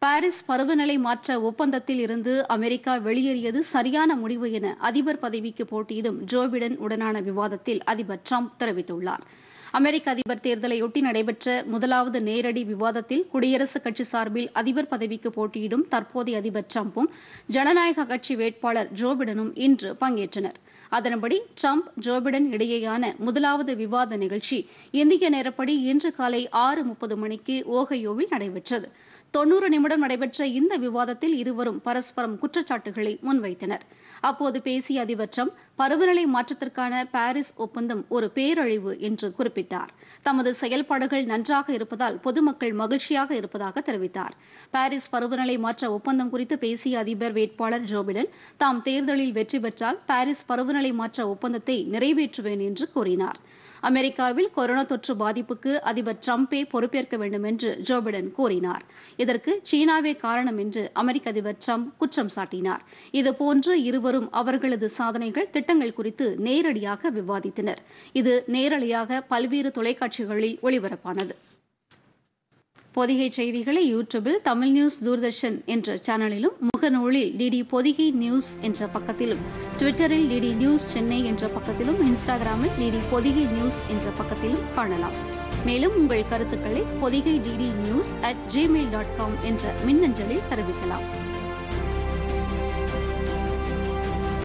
Paris பருவநிலை மாற்ற ஒப்பந்தத்தில் இருந்து அமெரிக்கா வெளியேறியது சரியான முடிவு என அதிபர் பதவிக்கு போட்டியிடும் ஜோ பிடன் உடனான விவாதத்தில் அதிபர் ட்ரம்ப் தெரிவித்துள்ளார் அமெரிக்க அதிபர் தேர்தலையொட்டி நடைபெற்ற முதலாவது நேரடி விவாதத்தில் குடியரசுக் கட்சி சார்பில் அதிபர் பதவிக்கு போட்டியிடும் தற்போதைய அதிபர் ட்ரம்பும் ஜனநாயக கட்சி வேட்பாளர் ஜோ பிடனும் இன்று பங்கேற்றனர் அதன்படி ட்ரம்ப் ஜோ பிடன் இடையேயான முதலாவது விவாத நிகழ்ச்சி இந்திய நேரப்படி இன்று காலை ஆறு முப்பது மணிக்கு ஓகையோவில் நடைபெற்றது தொன்னூறு நிமிடம் நடைபெற்ற இந்த விவாதத்தில் இருவரும் பரஸ்பரம் குற்றச்சாட்டுகளை முன்வைத்தனர் அப்போது பேசிய அதிபர் ட்ரம்ப் பருவநிலை மாற்றத்திற்கான பாரிஸ் ஒப்பந்தம் ஒரு பேரழிவு என்று குறிப்பிட்டார் தமது செயல்பாடுகள் நன்றாக இருப்பதால் பொதுமக்கள் மகிழ்ச்சியாக இருப்பதாக தெரிவித்தார் பாரிஸ் பருவநிலை மாற்ற ஒப்பந்தம் குறித்து பேசிய அதிபர் வேட்பாளர் ஜோ பிடன் தாம் தேர்தலில் வெற்றி பெற்றால் பாரிஸ் பருவநிலை மாற்ற ஒப்பந்தத்தை நிறைவேற்றுவேன் என்று கூறினார் அமெரிக்காவில் கொரோனா தொற்று பாதிப்புக்கு அதிபர் ட்ரம்பே பொறுப்பேற்க வேண்டும் என்று ஜோ பிடன் கூறினார் இதற்கு சீனாவே காரணம் என்று அமெரிக்க அதிபர் ட்ரம்ப் குற்றம் சாட்டினார் இதுபோன்று இருவரும் அவர்களது சாதனைகள் திட்டங்கள் குறித்து நேரடியாக விவாதித்தனர் இது நேரடியாக பல்வேறு தொலைக்காட்சிகளில் ஒளிபரப்பானது பொதிகை செய்திகளை யூடியூபில் தமிழ் நியூஸ் தூர்தர்ஷன் என்ற சேனலிலும் முகநூலில் டிடி பொதிகை நியூஸ் என்ற பக்கத்திலும் ட்விட்டரில் டிடி நியூஸ் சென்னை என்ற பக்கத்திலும் இன்ஸ்டாகிராமில் டிடி பொதிகை நியூஸ் என்ற பக்கத்திலும் காணலாம் மேலும் உங்கள் கருத்துக்களை Podhigai DD news at Gmail dot com என்ற மின்னஞ்சலில் தெரிவிக்கலாம்